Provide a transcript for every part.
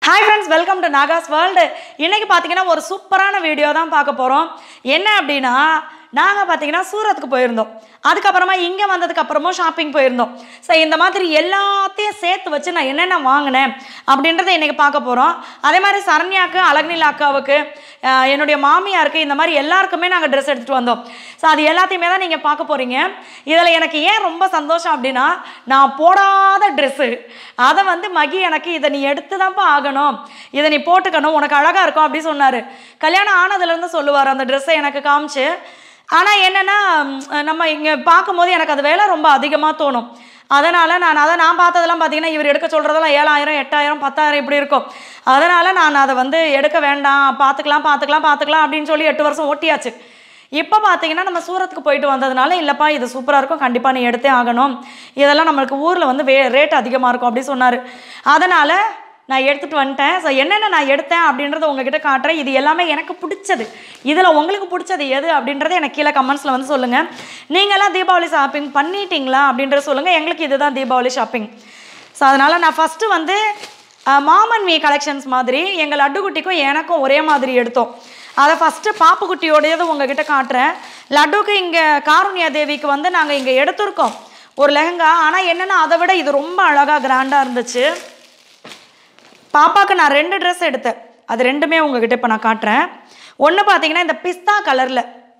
hi friends welcome to Naga's world இன்னைக்கு பார்த்தீங்கன்னா ஒரு சூப்பரான வீடியோ தான் பார்க்க போகிறோம் என்ன அப்படின்னா நாங்கள் பார்த்தீங்கன்னா சூரத்துக்கு போயிருந்தோம் அதுக்கப்புறமா இங்கே வந்ததுக்கு அப்புறமும் ஷாப்பிங் போயிருந்தோம் ஸோ இந்த மாதிரி எல்லாத்தையும் சேர்த்து வச்சு நான் என்னென்ன வாங்கினேன் அப்படின்றத இன்றைக்கி பார்க்க போகிறோம் அதே மாதிரி சரண்யாவுக்கு அழகுநில அக்காவுக்கு ஆஹ், என்னுடைய மாமியாருக்கு இந்த மாதிரி எல்லாருக்குமே நாங்கள் ட்ரெஸ் எடுத்துகிட்டு வந்தோம் ஸோ அது எல்லாத்தையுமே தான் நீங்கள் பார்க்க போகிறீங்க இதில் எனக்கு ஏன் ரொம்ப சந்தோஷம் அப்படின்னா நான் போடாத ட்ரெஸ்ஸு அதை வந்து மகி எனக்கு இதை நீ எடுத்து தான்ப்பா ஆகணும் இதை நீ போட்டுக்கணும் உனக்கு அழகாக இருக்கும் அப்படி சொன்னார் கல்யாணம் ஆனதுலேருந்து சொல்லுவார் அந்த ட்ரெஸ்ஸை எனக்கு காமிச்சு ஆனால் என்னென்னா நம்ம இங்கே பார்க்கும்போது எனக்கு அது வேலை ரொம்ப அதிகமாக தோணும் அதனால் நான் அதை நான் பார்த்ததெல்லாம் பார்த்தீங்கன்னா இவர் எடுக்க சொல்கிறதெல்லாம் ஏழாயிரம் எட்டாயிரம் பத்தாயிரம் இப்படி இருக்கும் அதனால் நான் அதை வந்து எடுக்க வேண்டாம் பார்த்துக்கலாம் பார்த்துக்கலாம் பார்த்துக்கலாம் அப்படின்னு சொல்லி எட்டு வருஷம் ஓட்டியாச்சு இப்போ பார்த்தீங்கன்னா நம்ம சூரத்துக்கு போயிட்டு வந்ததுனால இல்லைப்பா இது சூப்பராக இருக்கும் கண்டிப்பாக நீ எடுத்தே ஆகணும் இதெல்லாம் நம்மளுக்கு ஊரில் வந்து வே ரேட் அதிகமாக இருக்கும் அப்படி சொன்னார் அதனால் நான் எடுத்துகிட்டு வந்துட்டேன் ஸோ என்னென்ன நான் எடுத்தேன் அப்படின்றத உங்ககிட்ட காட்டுறேன் இது எல்லாமே எனக்கு பிடிச்சது இதில் உங்களுக்கு பிடிச்சது எது அப்படின்றத எனக்கு கீழே கமெண்ட்ஸில் வந்து சொல்லுங்கள் நீங்களாம் தீபாவளி ஷாப்பிங் பண்ணிட்டீங்களா அப்படின்றத சொல்லுங்கள் எங்களுக்கு இதுதான் தீபாவளி ஷாப்பிங் ஸோ அதனால் நான் ஃபஸ்ட்டு வந்து அஹ், மாமன் மீ கலெக்ஷன்ஸ் மாதிரி எங்கள் லட்டுக்குட்டிக்கும் எனக்கும் ஒரே மாதிரி எடுத்தோம் அதை ஃபஸ்ட்டு பாப்புக்குட்டியோடையது உங்ககிட்ட காட்டுறேன் லட்டுக்கு இங்கே காருண்யா தேவிக்கு வந்து நாங்கள் இங்கே எடுத்திருக்கோம் ஒரு லெஹங்கா ஆனால் என்னென்னா அதை விட இது ரொம்ப அழகாக கிராண்டாக இருந்துச்சு பாப்பாவுக்கு நான் ரெண்டு ட்ரெஸ் எடுத்தேன் அது ரெண்டுமே உங்ககிட்ட இப்போ நான் காட்டுறேன் ஒன்று பார்த்தீங்கன்னா இந்த பிஸ்தா கலரில்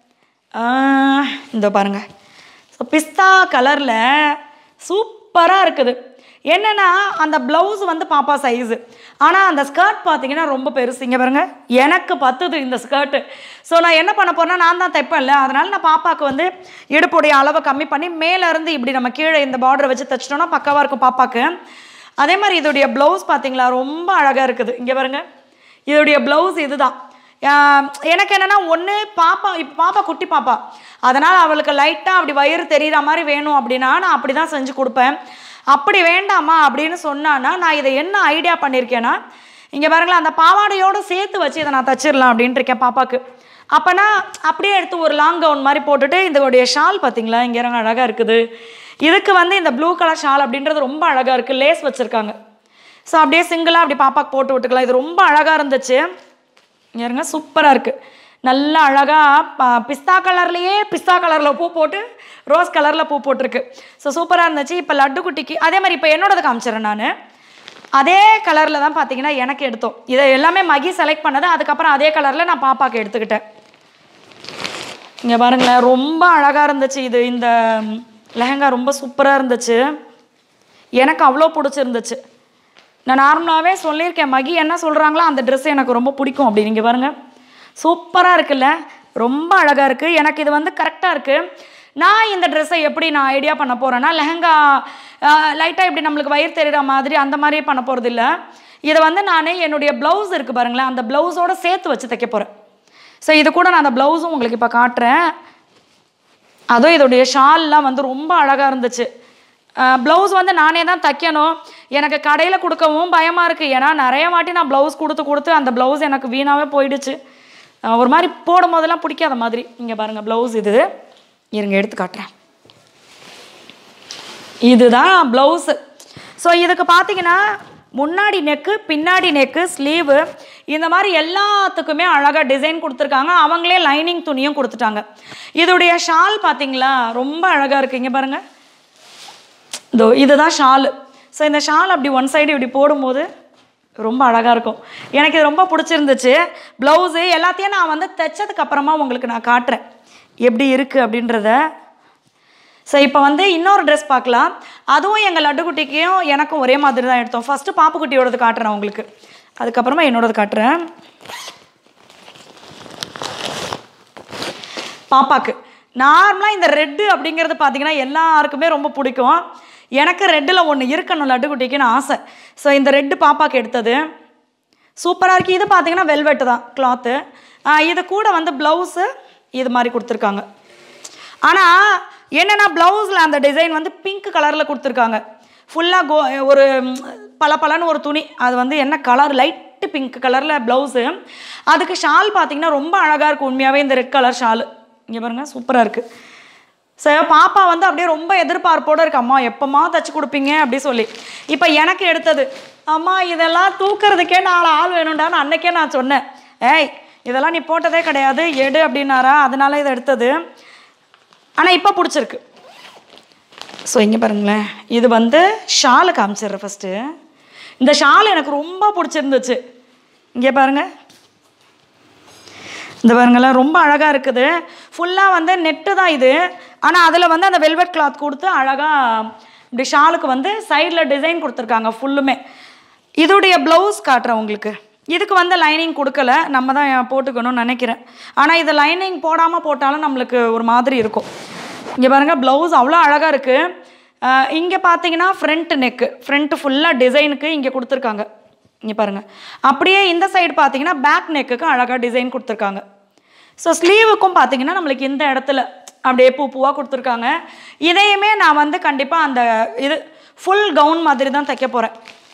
இந்த பாருங்க ஸோ பிஸ்தா கலரில் சூப்பராக இருக்குது என்னென்னா அந்த ப்ளவுஸ் வந்து பாப்பா சைஸு ஆனால் அந்த ஸ்கர்ட் பார்த்தீங்கன்னா ரொம்ப பெருசு இங்கே பாருங்க எனக்கு பத்துது இந்த ஸ்கர்ட்டு ஸோ நான் என்ன பண்ண போறேன்னா நான் தான் தைப்பேன்ல அதனால் நான் பாப்பாவுக்கு வந்து இடுப்புடைய அளவை கம்மி பண்ணி மேலே இருந்து இப்படி நம்ம கீழே இந்த பார்டரை வச்சு தைச்சிட்டோம்னா பக்காவாக இருக்கும் பாப்பாவுக்கு அதே மாதிரி இதோடைய ப்ளவுஸ் பார்த்தீங்களா ரொம்ப அழகாக இருக்குது இங்கே பாருங்க இதோடைய ப்ளவுஸ் இதுதான் ஆஹ் எனக்கு என்னென்னா ஒன்று பாப்பா இப்போ பாப்பா குட்டி பாப்பா அதனால் அவளுக்கு லைட்டாக அப்படி வயிறு தெரிகிற மாதிரி வேணும் அப்படின்னா நான் அப்படி தான் செஞ்சு கொடுப்பேன் அப்படி வேண்டாமா அப்படின்னு சொன்னான்னா நான் இதை என்ன ஐடியா பண்ணியிருக்கேன்னா இங்கே பாருங்களேன் அந்த பாவாடையோடு சேர்த்து வச்சு இதை நான் தச்சிடலாம் அப்படின்ட்டு இருக்கேன் பாப்பாக்கு அப்போனா அப்படியே எடுத்து ஒரு லாங் கவுன் மாதிரி போட்டுட்டு இதோடைய ஷால் பார்த்தீங்களா இங்கே இறங்க அழகாக இருக்குது இதுக்கு வந்து இந்த ப்ளூ கலர் ஷால் அப்படின்றது ரொம்ப அழகாக இருக்குது லேஸ் வச்சுருக்காங்க ஸோ அப்படியே சிங்கிளாக அப்படி பாப்பாக்கு போட்டு விட்டுக்கலாம் இது ரொம்ப அழகாக இருந்துச்சு இங்க இருங்க சூப்பராக இருக்குது நல்லா அழகாக பிஸ்தா கலர்லேயே பிஸ்தா கலரில் பூ போட்டு ரோஸ் கலரில் பூ போட்டிருக்கு ஸோ சூப்பராக இருந்துச்சு இப்போ லட்டு குட்டிக்கு அதே மாதிரி இப்போ என்னோடது காமிச்சிடுறேன் நான் அதே கலரில் தான் பார்த்தீங்கன்னா எனக்கு எடுத்தோம் இதை எல்லாமே மகி செலக்ட் பண்ணது அதுக்கப்புறம் அதே கலரில் நான் பாப்பாக்கு எடுத்துக்கிட்டேன் இங்கே பாருங்களேன் ரொம்ப அழகாக இருந்துச்சு இது இந்த லெஹங்கா ரொம்ப சூப்பராக இருந்துச்சு எனக்கு அவ்வளோ பிடிச்சிருந்துச்சு நான் நார்மலாகவே சொல்லியிருக்கேன் மகி என்ன சொல்கிறாங்களோ அந்த ட்ரெஸ் எனக்கு ரொம்ப பிடிக்கும் அப்படி நீங்கள் பாருங்கள் சூப்பராக இருக்குல்ல ரொம்ப அழகாக இருக்குது எனக்கு இது வந்து கரெக்டாக இருக்குது நான் இந்த ட்ரெஸ்ஸை எப்படி நான் ஐடியா பண்ண போகிறேன்னா லெஹங்கா லைட்டாக இப்படி நம்மளுக்கு வயிறு தெரிகிற மாதிரி அந்த மாதிரியே பண்ண போகிறது இல்லை இதை வந்து நான் என்னுடைய ப்ளவுஸ் இருக்குது பாருங்களேன் அந்த ப்ளவுஸோடு சேர்த்து வச்சு தைக்க போகிறேன் ஸோ இது கூட நான் அந்த ப்ளவுஸும் உங்களுக்கு இப்போ காட்டுறேன் அதுவும் இதோடைய ஷால்லாம் வந்து ரொம்ப அழகாக இருந்துச்சு ப்ளவுஸ் வந்து நானே தான் தைக்கணும் எனக்கு கடையில் கொடுக்கவும் பயமாக இருக்குது ஏன்னா நிறைய வாட்டி நான் ப்ளவுஸ் கொடுத்து கொடுத்து அந்த ப்ளவுஸ் எனக்கு வீணாகவே போயிடுச்சு அஹ் ஒரு மாதிரி போடும் போதெல்லாம் பிடிக்காத மாதிரி இங்கே பாருங்கள் ப்ளவுஸ் இது இருங்க எடுத்து காட்டுறேன் இதுதான் ப்ளவுஸு ஸோ இதுக்கு பார்த்தீங்கன்னா முன்னாடி நெக்கு பின்னாடி நெக்கு ஸ்லீவு இந்த மாதிரி எல்லாத்துக்குமே அழகாக டிசைன் கொடுத்துருக்காங்க அவங்களே லைனிங் துணியும் கொடுத்துட்டாங்க இதோடைய ஷால் பார்த்தீங்களா ரொம்ப அழகாக இருக்குது இங்கே பாருங்கள் இதோ இதுதான் ஷாலு ஸோ இந்த ஷால் அப்படி ஒன் சைடு இப்படி போடும்போது ரொம்ப அழகாக இருக்கும் எனக்கு இது ரொம்ப பிடிச்சிருந்துச்சு ப்ளவுஸு எல்லாத்தையும் நான் வந்து தைச்சதுக்கு அப்புறமா உங்களுக்கு நான் காட்டுறேன் எப்படி இருக்குது அப்படின்றத ஸோ இப்போ வந்து இன்னொரு ட்ரெஸ் பார்க்கலாம் அதுவும் எங்கள் லட்டுக்குட்டிக்கும் எனக்கும் ஒரே மாதிரி தான் எடுத்தோம் ஃபஸ்ட்டு பாப்புக்குட்டியோடது காட்டுறேன் உங்களுக்கு அதுக்கப்புறமா என்னோடது காட்டுறேன் பாப்பாக்கு நார்மலாக இந்த ரெட்டு அப்படிங்கிறது பார்த்தீங்கன்னா எல்லாருக்குமே ரொம்ப பிடிக்கும் எனக்கு ரெட்டில் ஒன்று இருக்கணும் லட்டுக்குட்டிக்குன்னு ஆசை ஸோ இந்த ரெட்டு பாப்பாக்கு எடுத்தது சூப்பராக இருக்குது இது பார்த்தீங்கன்னா வெல்வெட்டு தான் கிளாத்து இது கூட வந்து ப்ளவுஸு இது மாதிரி கொடுத்துருக்காங்க ஆனால் என்னென்னா ப்ளவுஸில் அந்த டிசைன் வந்து பிங்க் கலரில் கொடுத்துருக்காங்க ஃபுல்லாக கோ ஒரு பளபளன்னு ஒரு துணி அது வந்து என்ன கலர் லைட்டு பிங்க் கலரில் ப்ளவுஸு அதுக்கு ஷால் பார்த்தீங்கன்னா ரொம்ப அழகாக இருக்கும் உண்மையாகவே இந்த ரெட் கலர் ஷால் இங்கே பாருங்கள் சூப்பராக இருக்குது ஸோ பாப்பா வந்து அப்படியே ரொம்ப எதிர்பார்ப்போடு இருக்கு அம்மா எப்போம்மா தச்சு கொடுப்பீங்க அப்படி சொல்லி இப்போ எனக்கு எடுத்தது அம்மா இதெல்லாம் தூக்கிறதுக்கே நாலு ஆள் வேணும்டான்னு அன்னைக்கே நான் சொன்னேன் ஏய் இதெல்லாம் நீ போட்டதே கிடையாது எடு அப்படின்னாரா அதனால இதை எடுத்தது ஆனால் இப்போ பிடிச்சிருக்கு ஸோ இங்கே பாருங்களேன் இது வந்து ஷாலை காமிச்சிடுறேன் ஃபஸ்ட்டு இந்த ஷால் எனக்கு ரொம்ப பிடிச்சிருந்துச்சு இங்கே பாருங்கள் இந்த பாருங்களேன் ரொம்ப அழகாக இருக்குது ஃபுல்லாக வந்து நெட்டு தான் இது ஆனால் அதில் வந்து அந்த வெல்வெட் கிளாத் கொடுத்து அழகாக இப்படி ஷாலுக்கு வந்து சைடில் டிசைன் கொடுத்துருக்காங்க ஃபுல்லுமே இதோடைய ப்ளவுஸ் காட்டுறேன் உங்களுக்கு இதுக்கு வந்து லைனிங் கொடுக்கல நம்ம தான் போட்டுக்கணும்னு நினைக்கிறேன் ஆனால் இது லைனிங் போடாமல் போட்டாலும் நம்மளுக்கு ஒரு மாதிரி இருக்கும் இங்கே பாருங்கள் ப்ளவுஸ் அவ்வளோ அழகாக இருக்குது இங்கே பார்த்தீங்கன்னா ஃப்ரண்ட் நெக்கு ஃப்ரண்ட்டு ஃபுல்லாக டிசைனுக்கு இங்கே கொடுத்துருக்காங்க இங்கே பாருங்கள் அப்படியே இந்த சைடு பார்த்தீங்கன்னா பேக் நெக்குக்கு அழகாக டிசைன் கொடுத்துருக்காங்க ஸோ ஸ்லீவுக்கும் பார்த்தீங்கன்னா நம்மளுக்கு இந்த இடத்துல அப்படியே பூ பூவாக கொடுத்துருக்காங்க இதையுமே நான் வந்து கண்டிப்பாக அந்த இது ஃபுல் கவுன் மாதிரி தான் தைக்க போகிறேன்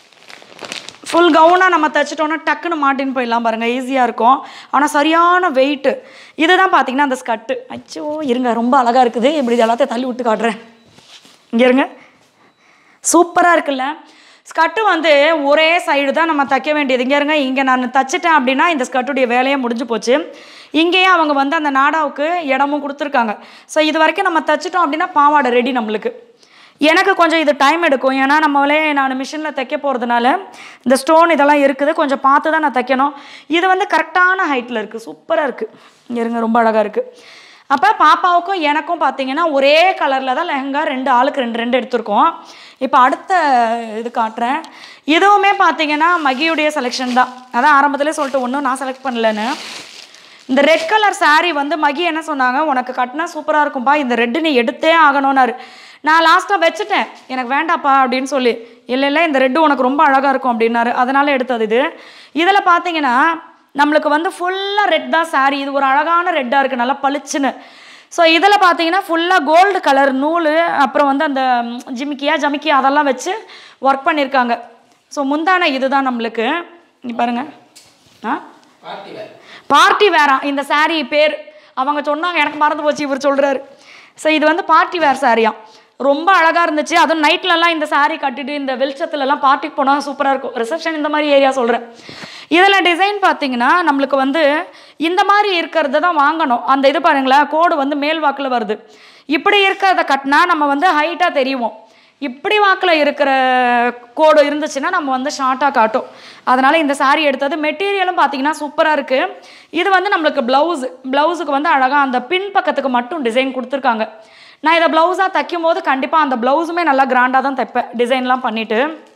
ஃபுல் கவுனாக நம்ம தைச்சிட்டோன்னா டக்குன்னு மாட்டின்னு போயிடலாம் பாருங்கள் ஈஸியாக இருக்கும் ஆனால் சரியான வெயிட்டு இதுதான் பார்த்தீங்கன்னா அந்த ஸ்கட்டு அச்சோ இருங்க ரொம்ப அழகாக இருக்குது இப்படி இது எல்லாத்தையும் தள்ளி விட்டு காட்டுறேன் இங்கே இருங்க சூப்பராக இருக்குல்ல ஸ்கர்ட்டு வந்து ஒரே சைடு தான் நம்ம தைக்க வேண்டியது இங்கே இருங்க இங்கே நான் தச்சிட்டேன் அப்படின்னா இந்த ஸ்கர்ட்டுடைய வேலையே முடிஞ்சு போச்சு இங்கேயே அவங்க வந்து அந்த நாடாவுக்கு இடமும் கொடுத்துருக்காங்க ஸோ இது வரைக்கும் நம்ம தச்சிட்டோம் அப்படின்னா பாவாடை ரெடி நம்மளுக்கு எனக்கு கொஞ்சம் இது டைம் எடுக்கும் ஏன்னா நம்மளே நான் மிஷினில் தைக்க போகிறதுனால இந்த ஸ்டோன் இதெல்லாம் இருக்குது கொஞ்சம் பார்த்து தான் நான் தைக்கணும் இது வந்து கரெக்டான ஹைட்டில் இருக்குது சூப்பராக இருக்குது இங்கே இருங்க ரொம்ப அழகாக இருக்குது அப்போ பாப்பாவுக்கும் எனக்கும் பார்த்தீங்கன்னா ஒரே கலரில் தான் லெஹங்கா ரெண்டு ஆளுக்கு ரெண்டு ரெண்டு எடுத்திருக்கோம் இப்போ அடுத்த இது காட்டுறேன் இதுவுமே பார்த்தீங்கன்னா மகியுடைய செலெக்ஷன் தான் அதான் ஆரம்பத்திலே சொல்லிட்டு ஒன்றும் நான் செலக்ட் பண்ணலன்னு இந்த ரெட் கலர் saree வந்து மகி என்ன சொன்னாங்க உனக்கு கட்டினா சூப்பராக இருக்கும்பா இந்த ரெட்டு நீ எடுத்தே ஆகணும்னாரு நான் லாஸ்ட்டாக வச்சுட்டேன் எனக்கு வேண்டாப்பா அப்படின்னு சொல்லி இல்லை இல்லை இந்த ரெட்டு உனக்கு ரொம்ப அழகாக இருக்கும் அப்படின்னாரு அதனால எடுத்தது இது இதில் பார்த்தீங்கன்னா நம்மளுக்கு வந்து ஃபுல்லாக ரெட் தான் saree இது ஒரு அழகான ரெட்டாக இருக்குது நல்லா பளிச்சுன்னு ஸோ இதில் பார்த்தீங்கன்னா ஃபுல்லாக கோல்டு கலர் நூல் அப்புறம் வந்து அந்த ம், ஜிமிக்கியா ஜமிக்கியா அதெல்லாம் வச்சு ஒர்க் பண்ணியிருக்காங்க ஸோ முந்தான இதுதான் நம்மளுக்கு இங்கே பாருங்கள் ஆ பார்ட்டி வேர் பார்ட்டி வேரா இந்த saree பேர் அவங்க சொன்னாங்க எனக்கு மறந்து போச்சு இவர் சொல்கிறாரு ஸோ இது வந்து பார்ட்டி வேர் சாரியாம் ரொம்ப அழகாக இருந்துச்சு அதுவும் நைட்லலாம் இந்த saree கட்டிட்டு இந்த வெளிச்சத்துலலாம் பார்ட்டிக்கு போனால் சூப்பராக இருக்கும் ரிசப்ஷன் இந்த மாதிரி ஏரியா சொல்கிறேன் இதில் டிசைன் பார்த்தீங்கன்னா நம்மளுக்கு வந்து இந்த மாதிரி இருக்கிறத தான் வாங்கணும் அந்த இது பாருங்களேன் கோடு வந்து மேல் வாக்கில் வருது இப்படி இருக்கிறத கட்டினா நம்ம வந்து ஹைட்டாக தெரியுவோம் இப்படி வாக்கில் இருக்கிற கோடு இருந்துச்சுன்னா நம்ம வந்து ஷார்ட்டாக காட்டும் அதனால் இந்த saree எடுத்தது மெட்டீரியலும் பார்த்தீங்கன்னா சூப்பராக இருக்குது இது வந்து நம்மளுக்கு ப்ளவுஸு ப்ளவுஸுக்கு வந்து அழகாக அந்த பின் பக்கத்துக்கு மட்டும் டிசைன் கொடுத்துருக்காங்க நான் இதை ப்ளவுஸாக தைக்கும் போது கண்டிப்பாக அந்த ப்ளவுஸுமே நல்லா கிராண்டாக தான் தைப்பேன் டிசைன்லாம் பண்ணிவிட்டு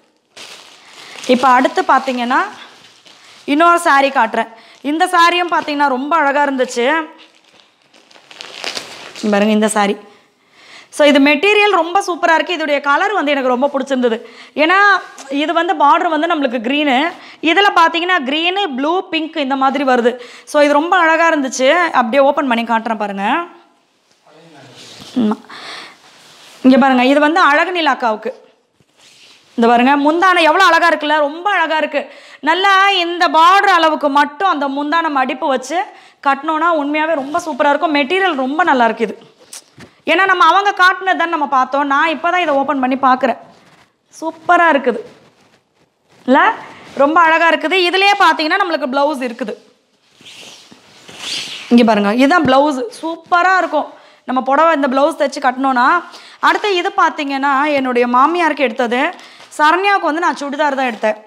இப்போ அடுத்து பார்த்தீங்கன்னா இன்னொரு saree காட்டுறேன் இந்த சாரியும் பார்த்தீங்கன்னா ரொம்ப அழகாக இருந்துச்சு பாருங்க இந்த saree ஸோ இது மெட்டீரியல் ரொம்ப சூப்பராக இருக்குது இதோடைய கலர் வந்து எனக்கு ரொம்ப பிடிச்சிருந்தது ஏன்னா இது வந்து பார்டர் வந்து நம்மளுக்கு க்ரீனு இதில் பார்த்தீங்கன்னா க்ரீனு ப்ளூ பிங்க் இந்த மாதிரி வருது ஸோ இது ரொம்ப அழகாக இருந்துச்சு அப்படியே ஓப்பன் பண்ணி காட்டுறேன் பாருங்கள் இங்கே பாருங்கள் இது வந்து அழகு நிலாக்காவுக்கு இந்த பாருங்க முந்தானை எவ்வளோ அழகாக இருக்குல்ல ரொம்ப அழகாக இருக்குது நல்லா இந்த பார்டர் அளவுக்கு மட்டும் அந்த முந்தானை மடிப்பு வச்சு கட்டினோன்னா உண்மையாகவே ரொம்ப சூப்பராக இருக்கும் மெட்டீரியல் ரொம்ப நல்லா இருக்குது ஏன்னா நம்ம அவங்க காட்டினது தான் நம்ம பார்த்தோம் நான் இப்போ தான் இதை ஓப்பன் பண்ணி பார்க்குறேன் சூப்பராக இருக்குது இல்லை ரொம்ப அழகாக இருக்குது இதுலேயே பார்த்தீங்கன்னா நம்மளுக்கு ப்ளவுஸ் இருக்குது இங்கே பாருங்க இதுதான் ப்ளவுஸ் சூப்பராக இருக்கும் நம்ம புடவை இந்த ப்ளவுஸ் தைச்சு கட்டினோன்னா அடுத்து இது பார்த்தீங்கன்னா என்னுடைய மாமியாருக்கு எடுத்தது சரண்யாவுக்கு வந்து நான் சுடிதார் தான் எடுத்தேன்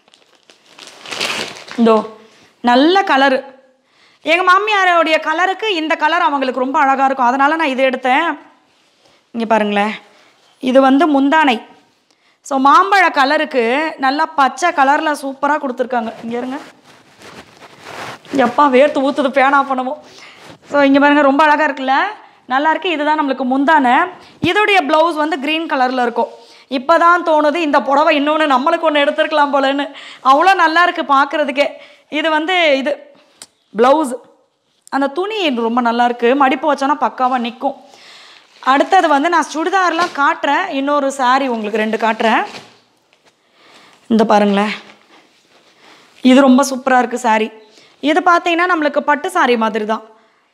இந்தோ நல்ல கலரு எங்கள் மாமியாரோடைய கலருக்கு இந்த கலர் அவங்களுக்கு ரொம்ப அழகாக இருக்கும் அதனால் நான் இது எடுத்தேன் இங்கே பாருங்களேன் இது வந்து முந்தானை ஸோ மாம்பழ கலருக்கு நல்லா பச்சை கலரில் சூப்பராக கொடுத்துருக்காங்க இங்கே இருங்க எப்பா வேர்த்து ஊற்றுது பேனா பண்ணவும் ஸோ இங்கே பாருங்க ரொம்ப அழகாக இருக்குல்ல நல்லா இருக்கு இதுதான் நம்மளுக்கு முந்தான இதோடைய ப்ளவுஸ் வந்து க்ரீன் கலரில் இருக்கும் இப்போ தான் தோணுது இந்த புடவை இன்னொன்று நம்மளுக்கு ஒன்று எடுத்துருக்கலாம் போலன்னு அவ்வளோ நல்லா இருக்குது பார்க்குறதுக்கே இது வந்து இது ப்ளவுஸ் அந்த துணி ரொம்ப நல்லா இருக்கு மடிப்பு வச்சோன்னா பக்காவாக நிற்கும் அடுத்தது வந்து நான் சுடிதார்லாம் காட்டுறேன் இன்னொரு saree உங்களுக்கு ரெண்டு காட்டுறேன் இந்த பாருங்களேன் இது ரொம்ப சூப்பராக இருக்குது saree இது பார்த்தீங்கன்னா நம்மளுக்கு பட்டு saree மாதிரி தான்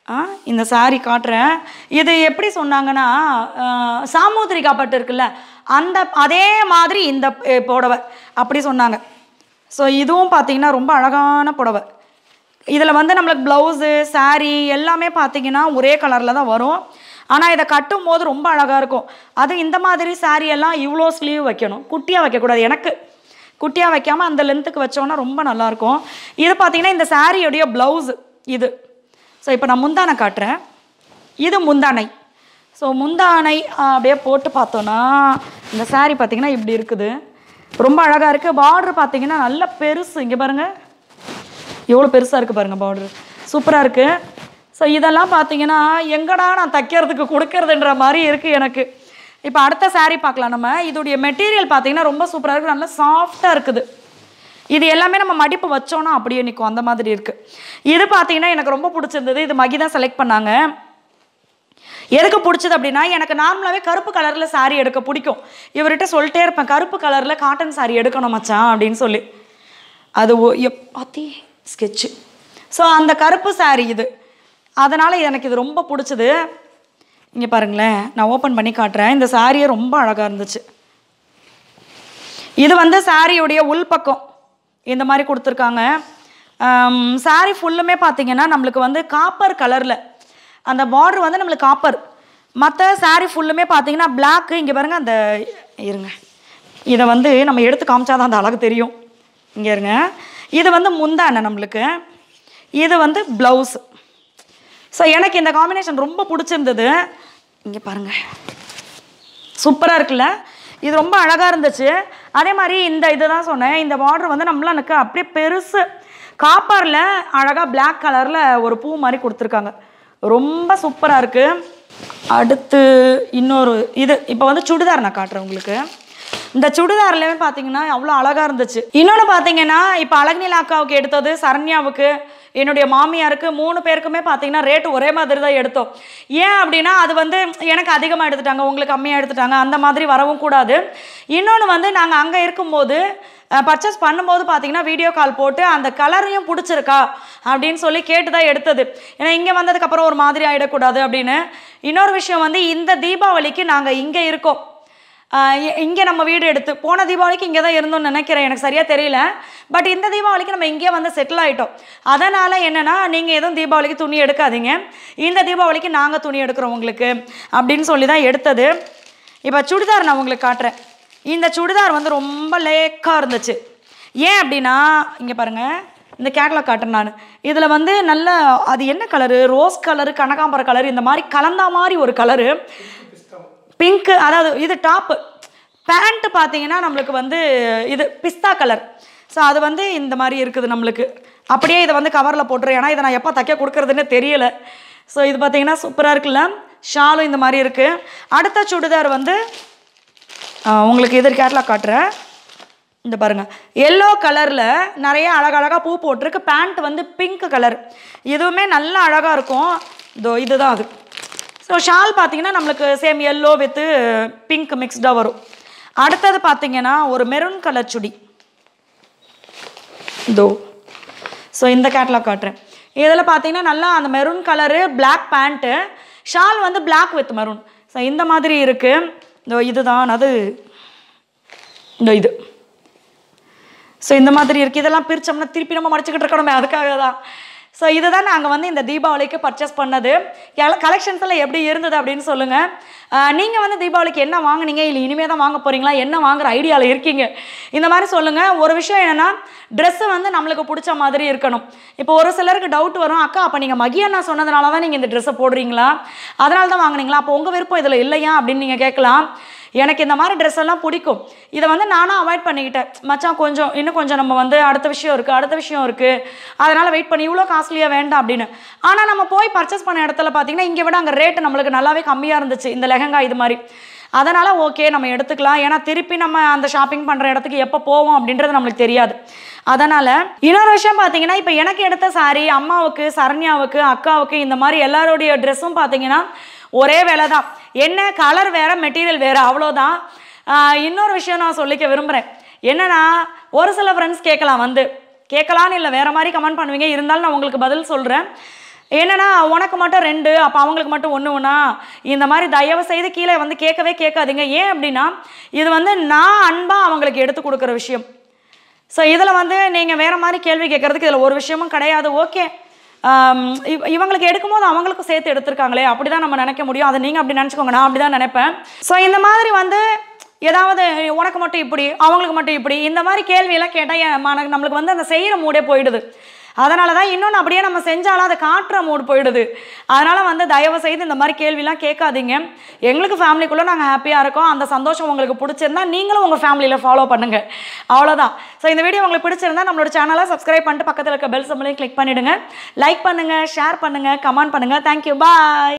ஆ இந்த saree காட்டுறேன் இது எப்படி சொன்னாங்கன்னா ஆஹ், சாமுத்திரிகா பட்டு இருக்குல்ல அந்த அதே மாதிரி இந்த அஹ், புடவை அப்படி சொன்னாங்க ஸோ இதுவும் பார்த்தீங்கன்னா ரொம்ப அழகான புடவை இதில் வந்து நம்மளுக்கு ப்ளவுஸு saree எல்லாமே பார்த்தீங்கன்னா ஒரே கலரில் தான் வரும் ஆனால் இதை கட்டும் போது ரொம்ப அழகாக இருக்கும் அது இந்த மாதிரி saree எல்லாம் இவ்வளோ ஸ்லீவ் வைக்கணும் குட்டியாக வைக்கக்கூடாது எனக்கு குட்டியாக வைக்காமல் அந்த லென்த்துக்கு வச்சோன்னா ரொம்ப நல்லாயிருக்கும் இது பார்த்தீங்கன்னா இந்த சாரியோடைய ப்ளவுஸு இது ஸோ இப்போ நான் முந்தானை காட்டுறேன் இது முந்தானை ஸோ முந்தானை ஆ, அப்படியே போட்டு பார்த்தோன்னா இந்த saree பார்த்தீங்கன்னா இப்படி இருக்குது ரொம்ப அழகாக இருக்குது பார்டர் பார்த்தீங்கன்னா நல்ல பெருசு இங்கே பாருங்கள் எவ்வளோ பெருசாக இருக்குது பாருங்கள் பார்டர் சூப்பராக இருக்குது ஸோ இதெல்லாம் பார்த்தீங்கன்னா எங்கடா நான் தைக்கிறதுக்கு கொடுக்கறதுன்ற மாதிரி இருக்குது எனக்கு இப்போ அடுத்த saree பார்க்கலாம் நம்ம இதோடைய மெட்டீரியல் பார்த்தீங்கன்னா ரொம்ப சூப்பராக இருக்குது நல்லா சாஃப்டாக இருக்குது இது எல்லாமே நம்ம மடிப்பு வச்சோன்னா அப்படியே நிற்கும் அந்த மாதிரி இருக்குது இது பார்த்தீங்கன்னா எனக்கு ரொம்ப பிடிச்சிருந்தது இது மகி தான் செலக்ட் பண்ணாங்க எதுக்கு பிடிச்சது அப்படின்னா எனக்கு நார்மலாகவே கருப்பு கலரில் saree எடுக்க பிடிக்கும் இவர்கிட்ட சொல்லிட்டே இருப்பேன் கருப்பு கலரில் காட்டன் saree எடுக்கணும் மச்சான் அப்படின்னு சொல்லி அது ஒ- எப் அத்தி ஸ்கெட்சு ஸோ அந்த கருப்பு saree இது அதனால் எனக்கு இது ரொம்ப பிடிச்சது இங்கே பாருங்களேன் நான் ஓப்பன் பண்ணி காட்டுறேன் இந்த சாரியே ரொம்ப அழகாக இருந்துச்சு இது வந்து சாரியுடைய உள்பக்கம் இந்த மாதிரி கொடுத்துருக்காங்க சாரி ஃபுல்லுமே பார்த்தீங்கன்னா நம்மளுக்கு வந்து காப்பர் கலரில் அந்த பார்டர் வந்து நம்மளுக்கு காப்பர் மற்ற சாரி ஃபுல்லுமே பார்த்தீங்கன்னா பிளாக்கு இங்கே பாருங்க அந்த இருங்க இதை வந்து நம்ம எடுத்து காமிச்சாதான் அந்த அழகு தெரியும் இங்கே இருங்க இது வந்து முந்தானை நம்மளுக்கு இது வந்து ப்ளவுஸ் ஸோ எனக்கு இந்த காம்பினேஷன் ரொம்ப பிடிச்சிருந்தது இங்கே பாருங்கள் சூப்பராக இருக்குல்ல இது ரொம்ப அழகாக இருந்துச்சு அதே மாதிரி இந்த இதை தான் சொன்னேன் இந்த பார்டர் வந்து நம்மள எனக்கு அப்படியே பெருசு காப்பரில் அழகாக Black கலரில் ஒரு பூ மாதிரி கொடுத்துருக்காங்க ரொம்ப சூப்பராக இருக்குது அடுத்து இன்னொரு இது இப்போ வந்து சுடிதார் நான் காட்டுறேன் உங்களுக்கு இந்த சுடிதார்லேயுமே பார்த்தீங்கன்னா அவ்வளோ அழகாக இருந்துச்சு இன்னொன்று பார்த்தீங்கன்னா இப்போ அழகுநிலா அக்காவுக்கு எடுத்தது சரண்யாவுக்கு என்னுடைய மாமியாருக்கு மூணு பேருக்குமே பார்த்தீங்கன்னா ரேட்டு ஒரே மாதிரி தான் எடுத்தோம் ஏன் அப்படின்னா அது வந்து எனக்கு அதிகமாக எடுத்துட்டாங்க உங்களுக்கு கம்மியாக எடுத்துட்டாங்க அந்த மாதிரி வரவும் கூடாது இன்னொன்று வந்து நாங்கள் அங்கே இருக்கும்போது பர்ச்சேஸ் பண்ணும்போது பார்த்தீங்கன்னா வீடியோ கால் போட்டு அந்த கலரையும் பிடிச்சிருக்கா அப்படின்னு சொல்லி கேட்டு தான் எடுத்தது ஏன்னா இங்கே வந்ததுக்கப்புறம் ஒரு மாதிரி ஆகிடக்கூடாது அப்படின்னு இன்னொரு விஷயம் வந்து இந்த தீபாவளிக்கு நாங்கள் இங்கே இருக்கோம் இங்கே நம்ம வீடு எடுத்து போன தீபாவளிக்கு இங்கே தான் இருந்தோம்னு நினைக்கிறேன் எனக்கு சரியாக தெரியல பட் இந்த தீபாவளிக்கு நம்ம இங்கேயே வந்து செட்டில் ஆகிட்டோம் அதனால் என்னென்னா நீங்கள் எதுவும் தீபாவளிக்கு துணி எடுக்காதீங்க இந்த தீபாவளிக்கு நாங்கள் துணி எடுக்கிறோம் உங்களுக்கு அப்படின்னு சொல்லி தான் எடுத்தது இப்போ சுடிதார் நான் உங்களுக்கு காட்டுறேன் இந்த சுடிதார் வந்து ரொம்ப லேக்காக இருந்துச்சு ஏன் அப்படின்னா இங்கே பாருங்கள் இந்த கேட்லாக் காட்டுறேன் நான் இதில் வந்து நல்ல அது என்ன கலரு ரோஸ் கலரு கனகாம்பர கலர் இந்த மாதிரி கலந்தா மாதிரி ஒரு கலரு பிங்க்கு அதாவது இது டாப்பு பேண்ட்டு பார்த்தீங்கன்னா நம்மளுக்கு வந்து இது பிஸ்தா கலர் ஸோ அது வந்து இந்த மாதிரி இருக்குது நம்மளுக்கு அப்படியே இதை வந்து கவரில் போட்டுரு ஏன்னா இதை நான் எப்போ தைக்க கொடுக்குறதுன்னு தெரியல ஸோ இது பார்த்தீங்கன்னா சூப்பராக இருக்குல்ல ஷாலும் இந்த மாதிரி இருக்குது அடுத்த சுடிதார் வந்து ஆ, உங்களுக்கு இது கேட்லாக் காட்டுறேன் இந்த பாருங்க எல்லோ கலரில் நிறைய அழகழகாக பூ போட்டிருக்கு பேண்ட் வந்து பிங்க் கலர் இதுவுமே நல்ல அழகாக இருக்கும் இதோ இதுதான் அது ஸோ ஷால் பார்த்தீங்கன்னா நம்மளுக்கு சேம் எல்லோ வித்து பிங்க் மிக்ஸ்டாக வரும் அடுத்தது பார்த்தீங்கன்னா ஒரு மெரூன் கலர் சுடி இதோ ஸோ இந்த கேட்லாக் காட்டுறேன் இதில் பார்த்தீங்கன்னா நல்லா அந்த maroon colour Black pant shawl வந்து Black வித் மெரூன் ஸோ இந்த மாதிரி இருக்குது இதோ இதுதான் அது இந்த இது ஸோ இந்த மாதிரி இருக்குது இதெல்லாம் பிரிச்சோம்னா திருப்பி நம்ம மடிச்சுக்கிட்டு இருக்கணுமே அதுக்காக தான் ஸோ இதுதான் நாங்கள் வந்து இந்த தீபாவளிக்கு பர்ச்சேஸ் பண்ணது கலெக்ஷன்ஸ் எல்லாம் எப்படி இருந்தது அப்படின்னு சொல்லுங்கள் நீங்கள் வந்து தீபாவளிக்கு என்ன வாங்குனீங்க இல்லை இனிமே தான் வாங்க போகிறீங்களா என்ன வாங்குற ஐடியாவில் இருக்கீங்க இந்த மாதிரி சொல்லுங்கள் ஒரு விஷயம் என்னென்னா ட்ரெஸ்ஸு வந்து நம்மளுக்கு பிடிச்ச மாதிரி இருக்கணும் இப்போ ஒரு சிலருக்கு டவுட் வரும் அக்கா அப்போ நீங்கள் மகியண்ணா சொன்னதுனால தான் நீங்கள் இந்த ட்ரெஸ்ஸை போடுறீங்களா அதனால தான் வாங்குனீங்களா அப்போ உங்கள் விருப்பம் இதில் இல்லையா அப்படின்னு நீங்கள் கேட்கலாம் எனக்கு இந்த மாதிரி ட்ரெஸ் எல்லாம் பிடிக்கும் இதை வந்து நானும் அவாய்ட் பண்ணிக்கிட்டேன் மச்சான் கொஞ்சம் இன்னும் கொஞ்சம் நம்ம வந்து அடுத்த விஷயம் இருக்குது அடுத்த விஷயம் இருக்குது அதனால் வெயிட் பண்ணி இவ்வளோ காஸ்ட்லியாக வேண்டாம் அப்படின்னு ஆனால் நம்ம போய் பர்ச்சேஸ் பண்ண இடத்துல பார்த்தீங்கன்னா இங்கே விட அங்கே ரேட்டு நம்மளுக்கு நல்லாவே கம்மியாக இருந்துச்சு இந்த லெஹங்கா இது மாதிரி அதனால் ஓகே நம்ம எடுத்துக்கலாம் ஏன்னா திருப்பி நம்ம அந்த ஷாப்பிங் பண்ணுற இடத்துக்கு எப்போ போவோம் அப்படின்றது நம்மளுக்கு தெரியாது அதனால் இன்னொரு விஷயம் பார்த்தீங்கன்னா இப்போ எனக்கு எடுத்த saree அம்மாவுக்கு சரண்யாவுக்கு அக்காவுக்கு இந்த மாதிரி எல்லாருடைய ட்ரெஸ்ஸும் பார்த்தீங்கன்னா ஒரே விலை தான் என்ன கலர் வேறு மெட்டீரியல் வேறு அவ்வளோதான் ஆஹ் இன்னொரு விஷயம் நான் சொல்லிக்க விரும்புகிறேன் என்னன்னா ஒரு சில ஃப்ரெண்ட்ஸ் கேட்கலாம் வந்து கேட்கலான்னு இல்லை வேறு மாதிரி கமெண்ட் பண்ணுவீங்க இருந்தாலும் நான் உங்களுக்கு பதில் சொல்கிறேன் என்னன்னா உனக்கு மட்டும் ரெண்டு அப்போ அவங்களுக்கு மட்டும் ஒன்று ஒன்றா இந்த மாதிரி தயவு செய்து கீழே வந்து கேட்கவே கேட்காதீங்க ஏன் அப்படின்னா இது வந்து நான் அன்பாக அவங்களுக்கு எடுத்து கொடுக்குற விஷயம் ஸோ இதில் வந்து நீங்கள் வேறு மாதிரி கேள்வி கேட்குறதுக்கு இதில் ஒரு விஷயமும் கிடையாது ஓகே இவங்களுக்கு எடுக்கும்போது அவங்களுக்கும் சேர்த்து எடுத்திருக்காங்களே அப்படி தான் நம்ம நினைக்க முடியும் அதை நீங்கள் அப்படி நினச்சிக்கோங்க நான் அப்படி தான் நினைப்பேன் ஸோ இந்த மாதிரி வந்து ஏதாவது உனக்கு மட்டும் இப்படி அவங்களுக்கு மட்டும் இப்படி இந்த மாதிரி கேள்வியெல்லாம் கேட்டால் மன நம்மளுக்கு வந்து அந்த செய்கிற மூடே போயிடுது அதனால தான் இன்னொன்று அப்படியே நம்ம செஞ்சாலும் அதை காட்டுற மூடு போயிடுது அதனால் வந்து தயவு செய்து இந்த மாதிரி கேள்விலாம் கேட்காதீங்க எங்களுக்கு ஃபேமிலிக்குள்ளே நாங்கள் ஹாப்பியாக இருக்கோம் அந்த சந்தோஷம் உங்களுக்கு பிடிச்சிருந்தா நீங்களும் உங்கள் ஃபேமிலியில் ஃபாலோ பண்ணுங்கள் அவ்வளோதான் ஸோ இந்த வீடியோ உங்களுக்கு பிடிச்சிருந்தா நம்மளோட சேனலை சப்ஸ்கிரைப் பண்ணிட்டு பக்கத்தில் இருக்க பெல் சம்பளையும் கிளிக் பண்ணிவிடுங்க லைக் பண்ணுங்கள் ஷேர் பண்ணுங்கள் கமெண்ட் பண்ணுங்கள் தேங்க்யூ பாய்